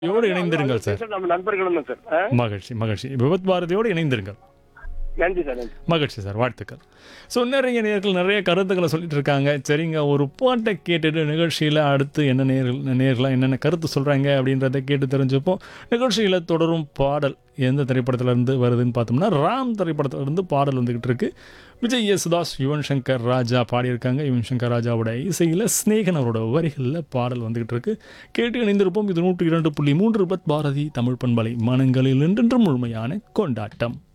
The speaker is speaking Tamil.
யோடு இணைந்திருங்கள் சார் நம்ம நண்பர்களும் தான் சார் ஆ? மகிழ்ச்சி மகிழ்ச்சி விபத் பாரதியோடு இணைந்திருங்கள் நன்றி சார் நன்றி மகிழ்ச்சி சார் வாழ்த்துக்கள் ஸோ நிறைய நேர்கள் நிறைய கருத்துக்களை சொல்லிட்டு இருக்காங்க சரிங்க ஒரு பாட்டை கேட்டுட்டு நிகழ்ச்சியில் அடுத்து என்ன நேர்கள் நேர்களாக என்னென்ன கருத்து சொல்கிறாங்க அப்படின்றத கேட்டு தெரிஞ்சப்போ நிகழ்ச்சியில் தொடரும் பாடல் எந்த திரைப்படத்துல இருந்து வருதுன்னு பார்த்தோம்னா ராம் திரைப்படத்துல இருந்து பாடல் வந்துக்கிட்டு இருக்கு விஜய் யேசுதாஸ் யுவன் சங்கர் ராஜா பாடியிருக்காங்க யுவன் சங்கர் ராஜாவோட இசையில் ஸ்நேகன் அவரோட வரிகளில் பாடல் வந்துக்கிட்டு இருக்கு கேட்டு இணைந்திருப்போம் இது நூற்றி இரண்டு புள்ளி மூன்று பத் பாரதி தமிழ் பண்பலை மனங்களில் என்றென்றும் முழுமையான கொண்டாட்டம்